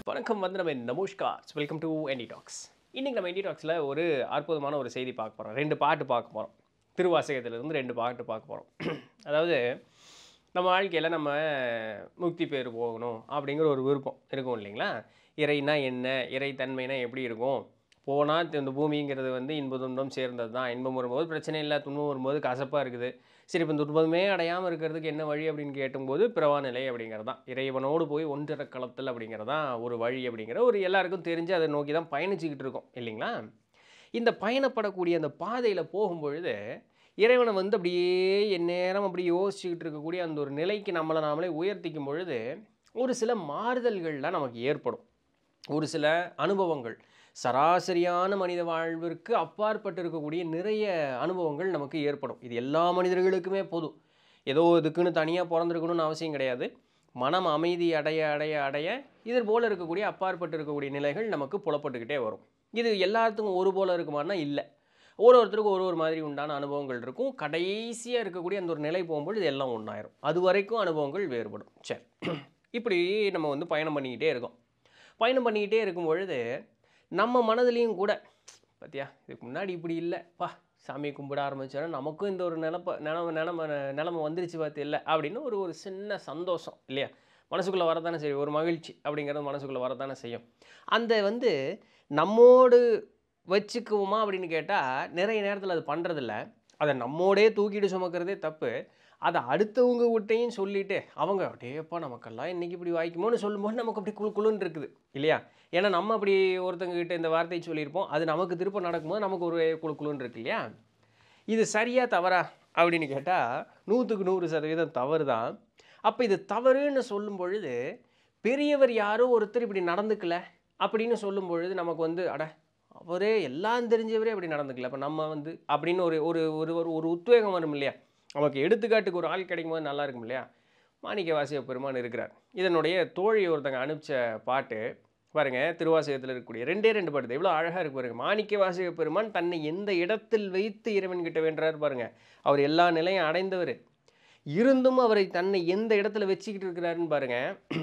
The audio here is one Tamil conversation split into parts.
வணக்கம் வந்து நம்ம நமஸ்கார் வெல்கம் டு என்டி டாக்ஸ் இன்றைக்கி நம்ம என்டி டாக்ஸில் ஒரு அற்புதமான ஒரு செய்தி பார்க்க போகிறோம் ரெண்டு பாட்டு பார்க்க போகிறோம் திருவாசகத்திலிருந்து ரெண்டு பாட்டு பார்க்க போகிறோம் அதாவது நம்ம வாழ்க்கையில் நம்ம முக்தி பேர் போகணும் அப்படிங்கிற ஒரு விருப்பம் இருக்கும் இல்லைங்களா இறைனா என்ன இறை தன்மைனா எப்படி இருக்கும் போனால் இந்த பூமிங்கிறது வந்து இன்ப துன்பம் சேர்ந்தது தான் இன்பம் வரும்போது பிரச்சனை இல்லை துன்பம் வரும்போது கசப்பாக இருக்குது சரி இப்போ இந்த துன்பமே அடையாமல் இருக்கிறதுக்கு என்ன வழி அப்படின்னு கேட்டும்போது பிறவா நிலை அப்படிங்கிறது தான் இறைவனோடு போய் ஒன்றரை களத்தில் அப்படிங்கிறது தான் ஒரு வழி அப்படிங்கிற ஒரு எல்லாருக்கும் தெரிஞ்சு அதை நோக்கி தான் பயணிச்சுக்கிட்டு இருக்கோம் இல்லைங்களா இந்த பயணப்படக்கூடிய அந்த பாதையில் போகும்பொழுது இறைவனை வந்து அப்படியே எந்நேரம் அப்படி யோசிச்சுக்கிட்டு இருக்கக்கூடிய அந்த ஒரு நிலைக்கு நம்மளை நாமளே உயர்த்திக்கும் பொழுது ஒரு சில மாறுதல்கள்லாம் நமக்கு ஏற்படும் ஒரு சில அனுபவங்கள் சராசரியான மனித வாழ்விற்கு அப்பாற்பட்டு இருக்கக்கூடிய நிறைய அனுபவங்கள் நமக்கு ஏற்படும் இது எல்லா மனிதர்களுக்குமே பொது ஏதோ இதுக்குன்னு தனியாக பிறந்திருக்கணும்னு அவசியம் கிடையாது மனம் அமைதி அடைய அடைய அடைய இது போல் இருக்கக்கூடிய அப்பாற்பட்டு இருக்கக்கூடிய நிலைகள் நமக்கு புலப்பட்டுக்கிட்டே வரும் இது எல்லாத்துக்கும் ஒரு போல் இருக்குமானா இல்லை ஒரு ஒருத்தருக்கும் ஒரு ஒரு மாதிரி உண்டான அனுபவங்கள் இருக்கும் கடைசியாக இருக்கக்கூடிய அந்த ஒரு நிலை போகும்போது இது எல்லாம் ஒன்றாயிரும் அது வரைக்கும் அனுபவங்கள் வேறுபடும் சரி இப்படி நம்ம வந்து பயணம் பண்ணிக்கிட்டே இருக்கோம் பயணம் பண்ணிக்கிட்டே இருக்கும் பொழுது நம்ம மனதிலையும் கூட பார்த்தியா இதுக்கு முன்னாடி இப்படி இல்லை பா சாமியை கும்பிட ஆரம்பிச்சோன்னா நமக்கும் இந்த ஒரு நிலப்ப நிலம நிலம நிலம வந்துருச்சு பார்த்து இல்லை அப்படின்னு ஒரு ஒரு சின்ன சந்தோஷம் இல்லையா மனசுக்குள்ளே வரதானே செய்யும் ஒரு மகிழ்ச்சி அப்படிங்கிறது மனசுக்குள்ளே வரதானே செய்யும் அந்த வந்து நம்மோடு வச்சுக்குவோமா அப்படின்னு கேட்டால் நிறைய நேரத்தில் அது பண்ணுறதில்ல அதை நம்மோடே தூக்கிட்டு சுமக்கிறதே தப்பு அதை அடுத்தவங்க விட்டையும் சொல்லிட்டு அவங்க டேப்பா நமக்கெல்லாம் இன்றைக்கி இப்படி வாய்க்குமோன்னு சொல்லும்போது நமக்கு அப்படி குழு குழுன்னு இருக்குது இல்லையா ஏன்னா நம்ம அப்படி ஒருத்தங்க கிட்ட இந்த வார்த்தையை சொல்லியிருப்போம் அது நமக்கு திருப்ப நடக்கும்போது நமக்கு ஒரு குழு குழுன்னு இருக்கு இல்லையா இது சரியா தவறா அப்படின்னு கேட்டால் நூற்றுக்கு நூறு சதவீதம் தவறு தான் அப்போ இது தவறுன்னு சொல்லும் பொழுது பெரியவர் யாரோ ஒருத்தர் இப்படி நடந்துக்கல அப்படின்னு சொல்லும் பொழுது நமக்கு வந்து அட அவரே எல்லாம் தெரிஞ்சவரே அப்படி நடந்துக்கல அப்போ நம்ம வந்து அப்படின்னு ஒரு ஒரு ஒரு ஒரு ஒரு உத்வேகம் வரும் இல்லையா நமக்கு எடுத்துக்காட்டுக்கு ஒரு ஆள் கிடைக்கும் போது நல்லா இருக்கும் இல்லையா மாணிக்க வாசிய பெருமான் இருக்கிறார் இதனுடைய தோழி ஒருத்தங்க அனுப்பிச்ச பாட்டு பாருங்க திருவாசகத்தில் இருக்கக்கூடிய ரெண்டே ரெண்டு பாட்டு எவ்வளோ அழகாக இருக்கு பாருங்க மாணிக்க வாசக பெருமான் தன்னை எந்த இடத்தில் வைத்து இறைவன் கிட்ட வேண்டுறார் பாருங்க அவர் எல்லா நிலையும் அடைந்தவர் இருந்தும் அவரை தன்னை எந்த இடத்துல வச்சுக்கிட்டு இருக்கிறாருன்னு பாருங்க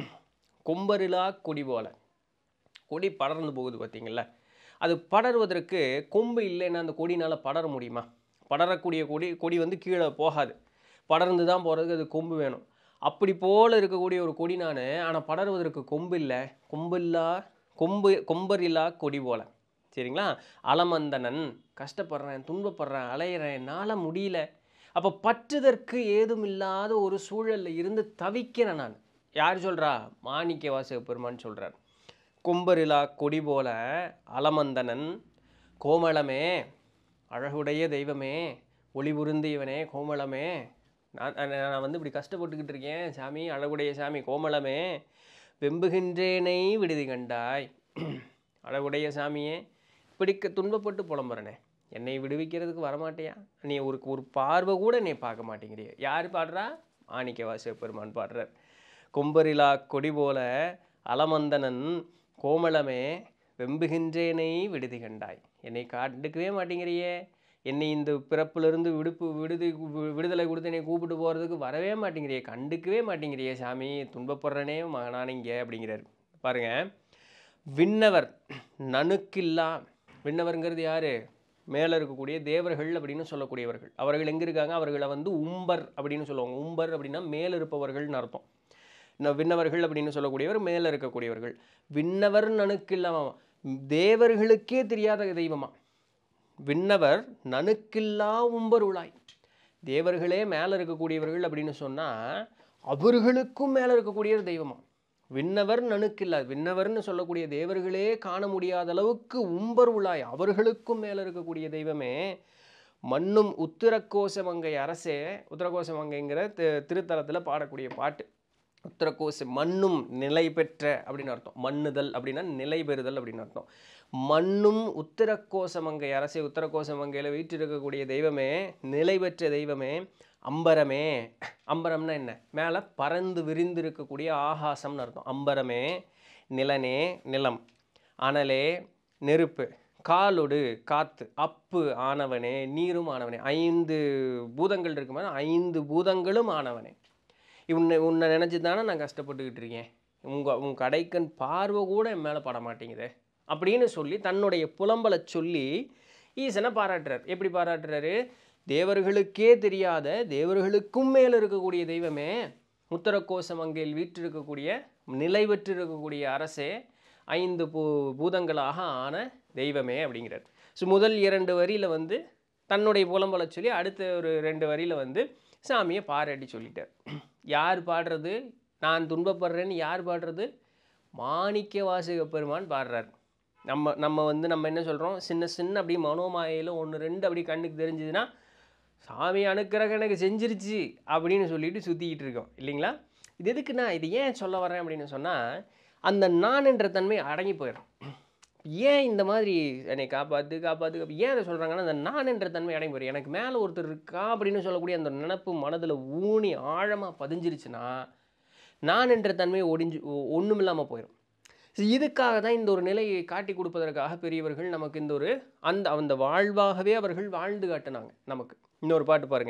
கொம்பரிலா கொடி போல கொடி படர்ந்து போகுது பார்த்தீங்களா அது படர்வதற்கு கொம்பு இல்லைன்னா அந்த கொடினால் படர முடியுமா படரக்கூடிய கொடி கொடி வந்து கீழே போகாது படர்ந்து தான் போகிறதுக்கு அது கொம்பு வேணும் அப்படி போல் இருக்கக்கூடிய ஒரு கொடி நான் ஆனால் படர்வதற்கு கொம்பு இல்லை கொம்பில்லா கொம்பு கொம்பரில்லா கொடி போல சரிங்களா அலமந்தனன் கஷ்டப்படுறேன் துன்பப்படுறேன் அலையிறேன் என்னால் முடியல அப்போ பற்றுதற்கு ஏதும் இல்லாத ஒரு சூழலில் இருந்து தவிக்கிறேன் நான் யார் சொல்கிறா மாணிக்க வாசக பெருமான் சொல்கிறார் கொம்பரிலா கொடி போல அலமந்தனன் கோமளமே அழகுடைய தெய்வமே ஒளி புருந்தியவனே கோமளமே நான் நான் வந்து இப்படி கஷ்டப்பட்டுக்கிட்டு இருக்கேன் சாமி அழகுடைய சாமி கோமளமே வெம்புகின்றேனை விடுதி கண்டாய் அழகுடைய சாமியே பிடிக்க துன்பப்பட்டு புலம்புறனே என்னை விடுவிக்கிறதுக்கு வரமாட்டியா நீ ஒரு ஒரு பார்வை கூட நீ பார்க்க மாட்டேங்கிறிய யார் பாடுறா மாணிக்க வாசக பெருமான் பாடுறார் கொம்பரிலா கொடி போல அலமந்தனன் கோமளமே வெம்புகின்றேனை விடுதி கண்டாய் என்னை கண்டுக்கவே மாட்டேங்கிறியே என்னை இந்த பிறப்பிலிருந்து விடுப்பு விடுதி வி- விடுதலை கொடுத்து என்னை கூப்பிட்டு போகிறதுக்கு வரவே மாட்டேங்கிறியே கண்டுக்கவே மாட்டேங்கிறியே சாமி துன்பப்படுறனே மகனானிங்க அப்படிங்கிறார் பாருங்க விண்ணவர் நணுக்கில்லா விண்ணவர்ங்கிறது யாரு மேலே இருக்கக்கூடிய தேவர்கள் அப்படின்னு சொல்லக்கூடியவர்கள் அவர்கள் எங்கே இருக்காங்க அவர்களை வந்து உம்பர் அப்படின்னு சொல்லுவாங்க உம்பர் அப்படின்னா மேலே இருப்பவர்கள்னு அர்த்தம் இந்த விண்ணவர்கள் அப்படின்னு சொல்லக்கூடியவர் மேலே இருக்கக்கூடியவர்கள் விண்ணவர் நணுக்கில்லாமா தேவர்களுக்கே தெரியாத தெய்வமா விண்ணவர் நணுக்கில்லா உம்பருளாய் தேவர்களே மேலே இருக்கக்கூடியவர்கள் அப்படின்னு சொன்னால் அவர்களுக்கும் மேலே இருக்கக்கூடிய ஒரு தெய்வமா விண்ணவர் நணுக்கில்லா விண்ணவர்னு சொல்லக்கூடிய தேவர்களே காண முடியாத அளவுக்கு உம்பர் உளாய் அவர்களுக்கும் மேலே இருக்கக்கூடிய தெய்வமே மண்ணும் உத்திரக்கோசமங்கை அரசே உத்திரகோசமங்கைங்கிற தி- திருத்தலத்தில் பாடக்கூடிய பாட்டு உத்தரகோச மண்ணும் நிலை பெற்ற அப்படின்னு அர்த்தம் மண்ணுதல் அப்படின்னா நிலை பெறுதல் அப்படின்னு அர்த்தம் மண்ணும் உத்தரகோசமங்கை அரசே உத்தரகோசமங்கையில் வீற்றிருக்கக்கூடிய தெய்வமே நிலை பெற்ற தெய்வமே அம்பரமே அம்பரம்னா என்ன மேலே பறந்து விரிந்து இருக்கக்கூடிய ஆகாசம்னு அர்த்தம் அம்பரமே நிலனே நிலம் அனலே நெருப்பு காலொடு காத்து அப்பு ஆனவனே நீரும் ஆனவனே ஐந்து பூதங்கள் இருக்குமா ஐந்து பூதங்களும் ஆனவனே உன்னை உன்னை நினச்சி தானே நான் கஷ்டப்பட்டுக்கிட்டு இருக்கேன் உங்கள் உன் கடைக்கண் பார்வை கூட என் மேலே பட மாட்டேங்குதே அப்படின்னு சொல்லி தன்னுடைய புலம்பலை சொல்லி ஈசனை பாராட்டுறார் எப்படி பாராட்டுறாரு தேவர்களுக்கே தெரியாத தேவர்களுக்கும் மேல் இருக்கக்கூடிய தெய்வமே உத்தரகோசம் அங்கேயில் வீற்றிருக்கக்கூடிய நிலை பெற்றிருக்கக்கூடிய அரசே ஐந்து பூ பூதங்களாக ஆன தெய்வமே அப்படிங்கிறார் ஸோ முதல் இரண்டு வரியில் வந்து தன்னுடைய புலம்பலை சொல்லி அடுத்த ஒரு ரெண்டு வரியில் வந்து சாமியை பாராட்டி சொல்லிட்டார் யார் பாடுறது நான் துன்பப்படுறேன்னு யார் பாடுறது மாணிக்க வாசக பெருமான் பாடுறார் நம்ம நம்ம வந்து நம்ம என்ன சொல்கிறோம் சின்ன சின்ன அப்படியே மனோமாயையில் ஒன்று ரெண்டு அப்படி கண்ணுக்கு தெரிஞ்சுதுன்னா சாமி அனுக்கிரகம் எனக்கு செஞ்சிருச்சு அப்படின்னு சொல்லிட்டு சுற்றிக்கிட்டு இருக்கோம் இல்லைங்களா இது எதுக்குன்னா இது ஏன் சொல்ல வரேன் அப்படின்னு சொன்னால் அந்த நான் என்ற தன்மை அடங்கி போயிடும் ஏன் இந்த மாதிரி என்னை காப்பாற்று காப்பாற்று காப்பா- ஏன் அதை சொல்கிறாங்கன்னா அந்த நான் என்ற தன்மை அடங்கி போயிடும் எனக்கு மேலே ஒருத்தர் இருக்கா அப்படின்னு சொல்லக்கூடிய அந்த நினப்பு மனதில் ஊனி ஆழமாக பதிஞ்சிருச்சுன்னா நான் என்ற தன்மை ஒடிஞ்சு ஒன்றும் இல்லாமல் போயிடும் So, இதுக்காக தான் இந்த ஒரு நிலையை காட்டி கொடுப்பதற்காக பெரியவர்கள் நமக்கு இந்த ஒரு அந்த அந்த வாழ்வாகவே அவர்கள் வாழ்ந்து காட்டினாங்க நமக்கு இன்னொரு பாட்டு பாருங்க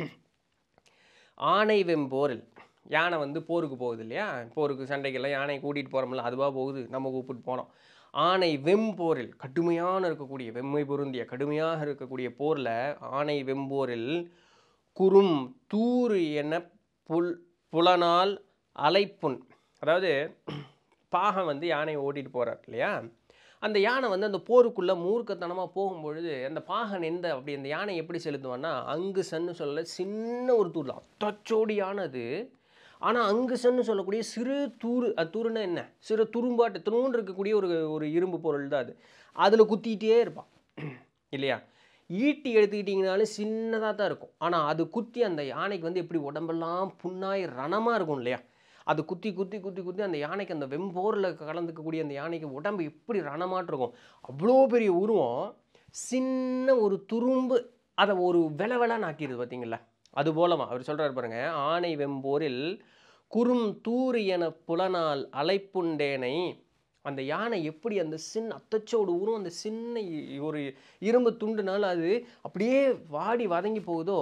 ஆனை வெம்போரில் யானை வந்து போருக்கு போகுது இல்லையா போருக்கு சண்டைக்கெல்லாம் யானை கூட்டிகிட்டு போகிறோம்ல அதுவாக போகுது நம்ம கூப்பிட்டு போனோம் ஆனை வெம்போரில் கடுமையான இருக்கக்கூடிய வெம்மை பொருந்திய கடுமையாக இருக்கக்கூடிய போரில் ஆனை வெம்போரில் குறும் தூறு என புல் புலனால் அலைப்புண் அதாவது பாகன் வந்து யானையை ஓட்டிட்டு போகிறார் இல்லையா அந்த யானை வந்து அந்த போருக்குள்ளே மூர்க்கத்தனமாக போகும்பொழுது அந்த பாகன் எந்த அப்படி அந்த யானை எப்படி செலுத்துவான்னா அங்கு சன்னு சொல்ல சின்ன ஒரு தூர் தான் தச்சோடியானது ஆனால் அங்கு சன்னு சொல்லக்கூடிய சிறு தூறு அது தூருன்னா என்ன சிறு துரும்பாட்டு துணுன்னு இருக்கக்கூடிய ஒரு ஒரு இரும்பு பொருள் தான் அது அதில் குத்திக்கிட்டே இருப்பான் இல்லையா ஈட்டி எடுத்துக்கிட்டிங்கனாலும் சின்னதாக தான் இருக்கும் ஆனால் அது குத்தி அந்த யானைக்கு வந்து எப்படி உடம்பெல்லாம் புண்ணாய் ரணமாக இருக்கும் இல்லையா அது குத்தி குத்தி குத்தி குத்தி அந்த யானைக்கு அந்த வெம்போரில் கலந்துக்கக்கூடிய அந்த யானைக்கு உடம்பு எப்படி ரணமாட்டு இருக்கும் அவ்வளோ பெரிய உருவம் சின்ன ஒரு துரும்பு அதை ஒரு வெல வெலான்னு ஆக்கிடுது பார்த்தீங்களா அது போலமா அவர் சொல்றாரு பாருங்க ஆனை வெம்போரில் குறும் தூறு என புலனால் அலைப்புண்டேனை அந்த யானை எப்படி அந்த சின்ன அத்தச்சோடு உருவம் அந்த சின்ன இ- ஒரு இரும்பு துண்டுனால அது அப்படியே வாடி வதங்கி போகுதோ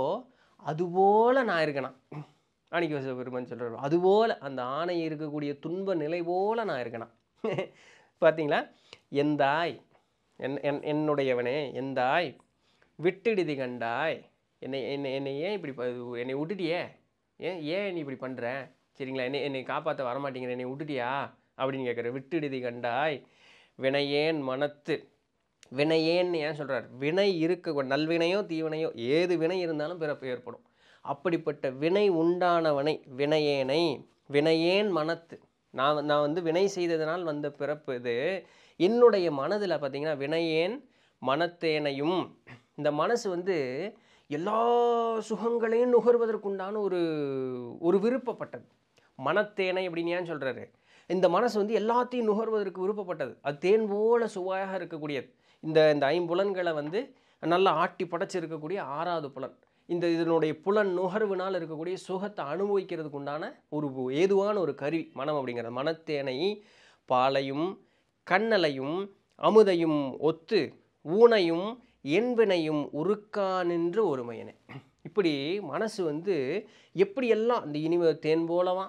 அதுபோல நான் இருக்கேனா மாணிக்க பெருமான் சொல்கிறார் அதுபோல் அந்த ஆணை இருக்கக்கூடிய துன்ப நிலை போல நான் இருக்கேனா பார்த்தீங்களா எந்தாய் என் என் என்னுடையவனே எந்தாய் விட்டுடுதி கண்டாய் என்னை என்னை என்னை ஏன் இப்படி ப- என்னை விட்டுட்டியே ஏன் ஏன் நீ இப்படி பண்ணுற சரிங்களா என்னை என்னை காப்பாற்ற வரமாட்டேங்கிற என்னை விட்டுட்டியா அப்படின்னு கேட்குற விட்டுடுதி கண்டாய் வினையேன் மனத்து வினையேன்னு ஏன் சொல்கிறார் வினை இருக்க நல்வினையோ தீவினையோ ஏது வினை இருந்தாலும் பிறப்பு ஏற்படும் அப்படிப்பட்ட வினை உண்டானவனை வினையேனை வினையேன் மனத்து நான் நான் வந்து வினை செய்ததனால் வந்த பிறப்பு இது என்னுடைய மனதில் பார்த்தீங்கன்னா வினையேன் மனத்தேனையும் இந்த மனசு வந்து எல்லா சுகங்களையும் நுகர்வதற்குண்டான ஒரு ஒரு விருப்பப்பட்டது மனத்தேனை அப்படின்னு ஏன் சொல்கிறாரு இந்த மனசு வந்து எல்லாத்தையும் நுகர்வதற்கு விருப்பப்பட்டது அது தேன் போல சுவையாக இருக்கக்கூடியது இந்த இந்த ஐம்புலன்களை வந்து நல்லா ஆட்டி படைச்சு இருக்கக்கூடிய ஆறாவது புலன் இந்த இதனுடைய புலன் நுகர்வுனால் இருக்கக்கூடிய சுகத்தை அனுபவிக்கிறதுக்கு உண்டான ஒரு ஏதுவான ஒரு கருவி மனம் அப்படிங்கிறது மனத்தேனை பாலையும் கண்ணலையும் அமுதையும் ஒத்து ஊனையும் என்பனையும் உருக்கானின்று ஒருமையனே இப்படி மனசு வந்து எப்படியெல்லாம் இந்த இனிமை தேன் போலவா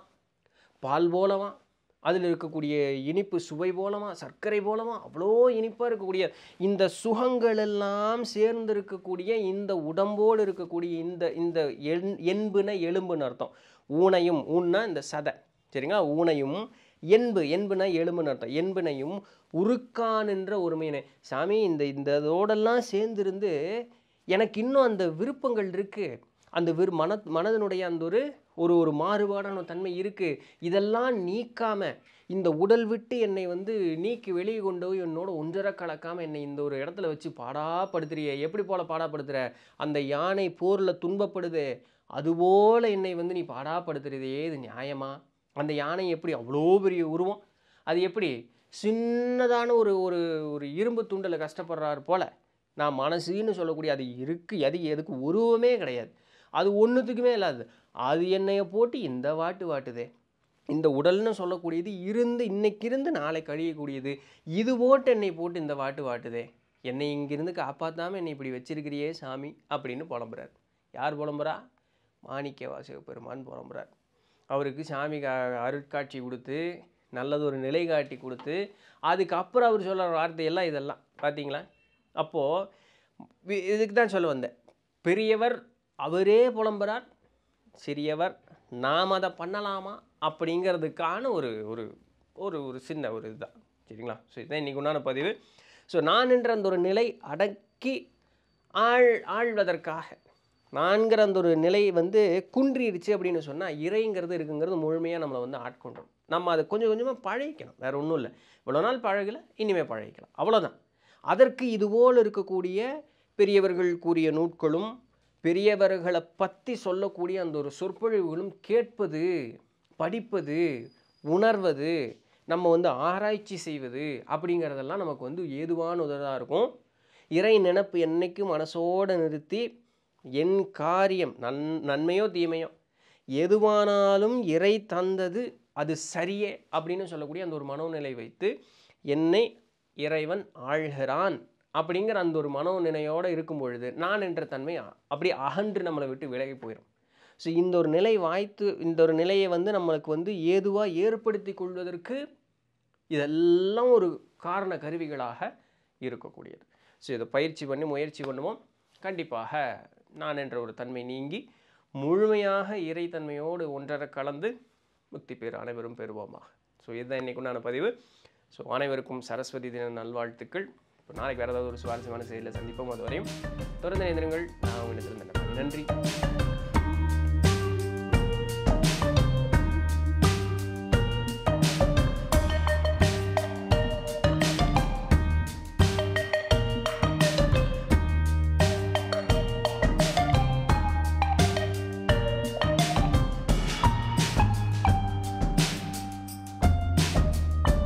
பால் போலவா அதில் இருக்கக்கூடிய இனிப்பு சுவை போலவா சர்க்கரை போலவா அவ்வளோ இனிப்பாக இருக்கக்கூடிய இந்த சுகங்கள் எல்லாம் சேர்ந்து இருக்கக்கூடிய இந்த உடம்போடு இருக்கக்கூடிய இந்த இந்த எண் என்புன எலும்புன்னு அர்த்தம் ஊனையும் ஊன்னா இந்த சதை சரிங்களா ஊனையும் என்பு என்புனா எலும்புன்னு அர்த்தம் என்பனையும் உருக்கான் என்ற ஒருமையினை சாமி இந்த இந்த இதோடெல்லாம் சேர்ந்திருந்து எனக்கு இன்னும் அந்த விருப்பங்கள் இருக்குது அந்த விரு மன மனதனுடைய அந்த ஒரு ஒரு ஒரு மாறுபாடான தன்மை இருக்குது இதெல்லாம் நீக்காம இந்த உடல் விட்டு என்னை வந்து நீக்கி வெளியே கொண்டு போய் என்னோட ஒன்றரை கலக்காமல் என்னை இந்த ஒரு இடத்துல வச்சு பாடாப்படுத்துறியே எப்படி போல பாடாப்படுத்துற அந்த யானை போரில் துன்பப்படுது அதுபோல என்னை வந்து நீ பாடாப்படுத்துறதே இது நியாயமா அந்த யானை எப்படி அவ்வளோ பெரிய உருவம் அது எப்படி சின்னதான ஒரு ஒரு ஒரு இரும்பு துண்டில் கஷ்டப்படுறாரு போல நான் மனசுன்னு சொல்லக்கூடிய அது இருக்கு எது எதுக்கு உருவமே கிடையாது அது ஒன்றுத்துக்குமே இல்லாது அது என்னைய போட்டு இந்த வாட்டு வாட்டுதே இந்த உடல்னு சொல்லக்கூடியது இருந்து இன்னைக்கு இருந்து நாளை கழியக்கூடியது இது போட்டு என்னை போட்டு இந்த வாட்டு வாட்டுதே என்னை இங்கிருந்து காப்பாற்றாமல் என்னை இப்படி வச்சிருக்கிறியே சாமி அப்படின்னு புலம்புறார் யார் புலம்புறா மாணிக்க வாசக பெருமான் புலம்புறார் அவருக்கு சாமி கா அருட்காட்சி கொடுத்து நல்லது ஒரு நிலை காட்டி கொடுத்து அதுக்கப்புறம் அவர் சொல்கிற வார்த்தையெல்லாம் இதெல்லாம் பார்த்தீங்களா அப்போது இதுக்கு தான் சொல்ல வந்தேன் பெரியவர் அவரே புலம்புறார் சிறியவர் நாம் அதை பண்ணலாமா அப்படிங்கிறதுக்கான ஒரு ஒரு ஒரு ஒரு சின்ன ஒரு இதுதான் சரிங்களா ஸோ இதுதான் இன்றைக்கி உண்டான பதிவு ஸோ நான் என்ற அந்த ஒரு நிலை அடக்கி ஆள் ஆள்வதற்காக நான்கிற அந்த ஒரு நிலை வந்து குன்றிடுச்சு அப்படின்னு சொன்னால் இறைங்கிறது இருக்குங்கிறது முழுமையாக நம்மளை வந்து ஆட்கொண்டோம் நம்ம அதை கொஞ்சம் கொஞ்சமாக பழகிக்கணும் வேறு ஒன்றும் இல்லை இவ்வளோ நாள் பழகலை இனிமேல் பழகிக்கலாம் அவ்வளோதான் அதற்கு இதுபோல் இருக்கக்கூடிய பெரியவர்கள் கூறிய நூட்களும் பெரியவர்களை பற்றி சொல்லக்கூடிய அந்த ஒரு சொற்பொழிவுகளும் கேட்பது படிப்பது உணர்வது நம்ம வந்து ஆராய்ச்சி செய்வது அப்படிங்கிறதெல்லாம் நமக்கு வந்து ஏதுவான உதவியாக இருக்கும் இறை நினப்பு என்னைக்கும் மனசோடு நிறுத்தி என் காரியம் நன் நன்மையோ தீமையோ எதுவானாலும் இறை தந்தது அது சரியே அப்படின்னு சொல்லக்கூடிய அந்த ஒரு மனோநிலை வைத்து என்னை இறைவன் ஆழ்கிறான் அப்படிங்கிற அந்த ஒரு மனோநிலையோடு இருக்கும் பொழுது நான் என்ற தன்மை அப்படி அகன்று நம்மளை விட்டு விலகி போயிடும் ஸோ இந்த ஒரு நிலை வாய்த்து இந்த ஒரு நிலையை வந்து நம்மளுக்கு வந்து ஏதுவாக ஏற்படுத்தி கொள்வதற்கு இதெல்லாம் ஒரு காரண கருவிகளாக இருக்கக்கூடியது ஸோ இதை பயிற்சி பண்ணி முயற்சி பண்ணுவோம் கண்டிப்பாக நான் என்ற ஒரு தன்மை நீங்கி முழுமையாக இறைத்தன்மையோடு ஒன்றரை கலந்து முக்தி பேர் அனைவரும் பெறுவோமாக ஸோ இதுதான் இன்றைக்கு உண்டான பதிவு ஸோ அனைவருக்கும் சரஸ்வதி தின நல்வாழ்த்துக்கள் இப்போ நாளைக்கு வேறு ஏதாவது ஒரு சுவாரஸ்யமான செயலில் சந்திப்போம் அது வரையும் தொடர்ந்து இணைந்திருங்கள் நான் உங்களிடத்தில் நன்றி